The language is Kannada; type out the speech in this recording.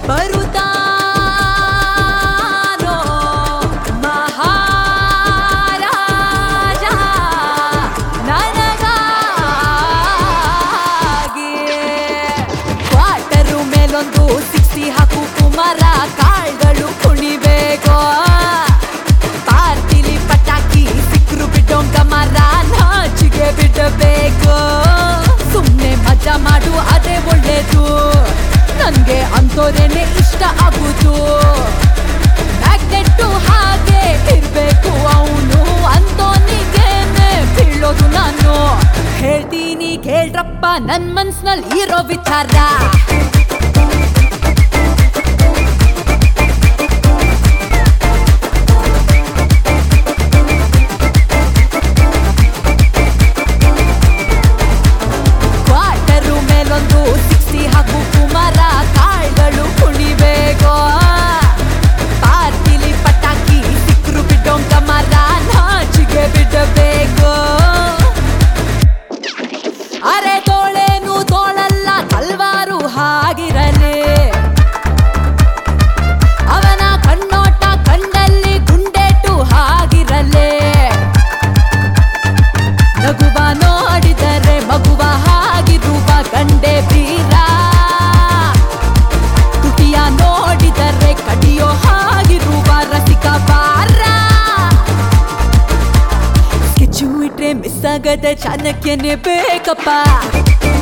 ಬರುತ್ತಾನೋ ಮಹಾರಾಜ ನನಗಾಗಿ ಕ್ವಾರ್ಟರು ಮೇಲೊಂದು ಸಿಕ್ಸ್ಟಿ ಹಾಕು ಕುಮಾರ ಕಾಳ್ಗಳು ಕುಣಿಬೇಕೋ ಪಾರ್ಟಿಲಿ ಪಟಾಕಿ ಸಿಕ್ರು ಬಿಟ್ಟೋಂಗ ಮರ ನಾಚಿಗೆ ಬಿಡಬೇಕು ಸುಮ್ನೆ ಮಜಾ ಮಾಡು ಅದೇ ಒಳ್ಳೇದು ನನ್ಗೆ ಅಂತೋರೇನೆ ಇಷ್ಟ ಆಗುದು ಮ್ಯಾಗ್ನೆಟ್ಟು ಹಾಗೆ ಇರ್ಬೇಕು ಅವನು ಅಂತೋನಿಗೇನೆ ಬೀಳೋದು ನಾನು ಹೇಳ್ತೀನಿ ಕೇಳ್ರಪ್ಪ ನನ್ ಮನ್ಸ್ನಲ್ಲಿ ಇರೋ ವಿಚಾರ ಕ್ವಾರ್ಟರು ಮೇಲೊಂದು ಸಿಕ್ಸ್ಟಿ ಹಾಕು ಕುಮಾರ ಕಾಳ್ಗಳು ಕುಣಿಬೇಕೋ ಪಾರ್ಟಿಲಿ ಪಟಾಕಿ ಸಿಕ್ರು ಬಿಡೋಂಗ ಮರ ನಾಚಿಗೆ ಬಿಡಬೇಕು ಅರೆ ತೋಳೇನು ತೋಳಲ್ಲ ತಲ್ವಾರು ಹಾಗಿರಲಿ ಅವನ ಕಣ್ಣೋಟ ಕಣ್ಣಲ್ಲಿ ಗುಂಡೇಟು ಹಾಗಿರಲೇ ನಗುವ ನೋಡಿದರೆ ಮಗುವ ಹಾಗಿರುವ ಗಂಡೆ ಬೀರ ತುಟಿಯ ನೋಡಿದರೆ ಕಡಿಯೋ ಹಾಗಿರುವ ರಸಿಕ ಬಾರ ಸ್ಕೆಚ್ಚು ಇಟ್ರೆ ಮಿಸ್ ಆಗದೆ ಚಾಣಕ್ಯನೇ ಬೇಕಪ್ಪ